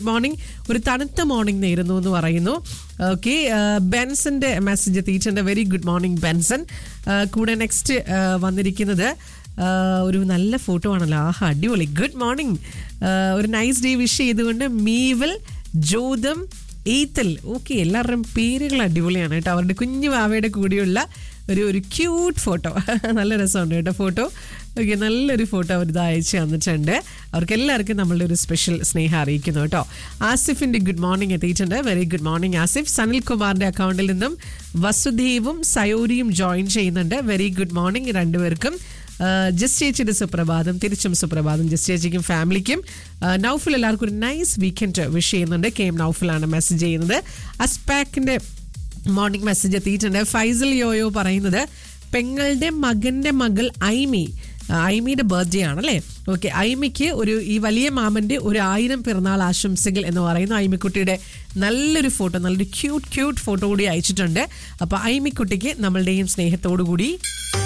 morning ഒരു തണുത്ത morning നേരുന്നു എന്ന് പറയുന്നു ഓക്കെ ബെൻസന്റെ മെസ്സേജ് എത്തിയിട്ടുണ്ട് വെരി ഗുഡ് മോർണിംഗ് ബെൻസൺ ആ, കൂടെ നെക്സ്റ്റ് വന്നിരിക്കുന്നത് ആ, ഒരു നല്ല ഫോട്ടോ ആണല്ലോ ആഹാ അടിപൊളി ഗുഡ് മോർണിംഗ് ഒരു നൈസ് ഡേ വിഷ് ചെയ്തുകൊണ്ട് മീവൽ ജോതം എയ്ത്തൽ ഓക്കെ എല്ലാവരുടെയും പേരുകൾ അടിപൊളിയാണ് കേട്ടോ അവരുടെ കുഞ്ഞു വാവയുടെ കൂടിയുള്ള ഒരു ഒരു ക്യൂട്ട് ഫോട്ടോ നല്ല രസമുണ്ട് കേട്ടോ ഫോട്ടോ ഓക്കെ നല്ലൊരു ഫോട്ടോ അവർ ഇത് അയച്ചു തന്നിട്ടുണ്ട് അവർക്ക് എല്ലാവർക്കും നമ്മളുടെ ഒരു സ്പെഷ്യൽ സ്നേഹം അറിയിക്കുന്നു കേട്ടോ ആസിഫിന്റെ ഗുഡ് മോർണിംഗ് എത്തിയിട്ടുണ്ട് very good morning Asif Sanil കുമാറിന്റെ അക്കൗണ്ടിൽ നിന്നും വസുദേവും സയോരിയും ജോയിൻ ചെയ്യുന്നുണ്ട് വെരി ഗുഡ് മോർണിംഗ് രണ്ടുപേർക്കും ജസ്റ്റ് ചേച്ചിയുടെ സുപ്രഭാതം തിരിച്ചും സുപ്രഭാതം ജസ്റ്റ് ചേച്ചിക്കും ഫാമിലിക്കും ആ, നൗഫിൽ എല്ലാവർക്കും ഒരു നൈസ് വീക്കെൻഡ് വിഷ് ചെയ്യുന്നുണ്ട് കെ എം നൗഫിലാണ് മെസ്സേജ് ചെയ്യുന്നത് അസ്പാക്കിന്റെ മോർണിംഗ് മെസ്സേജ് എത്തിയിട്ടുണ്ട് ഫൈസൽ യോയോ പറയുന്നത് പെങ്ങളുടെ മകന്റെ മകൾ ഐമി ആ, ഐമിയുടെ ബർത്ത്ഡേ ആണല്ലേ ഓക്കെ ഐമിക്ക് ഒരു ഈ വലിയ മാമന്റെ ഒരു ആയിരം പിറന്നാൾ ആശംസകൾ എന്ന് പറയുന്നു ഐമിക്കുട്ടിയുടെ നല്ലൊരു ഫോട്ടോ നല്ലൊരു ക്യൂട്ട് ക്യൂട്ട് ഫോട്ടോ കൂടി അയച്ചിട്ടുണ്ട് അപ്പൊ ഐമിക്കുട്ടിക്ക് നമ്മളുടെയും സ്നേഹത്തോടു കൂടി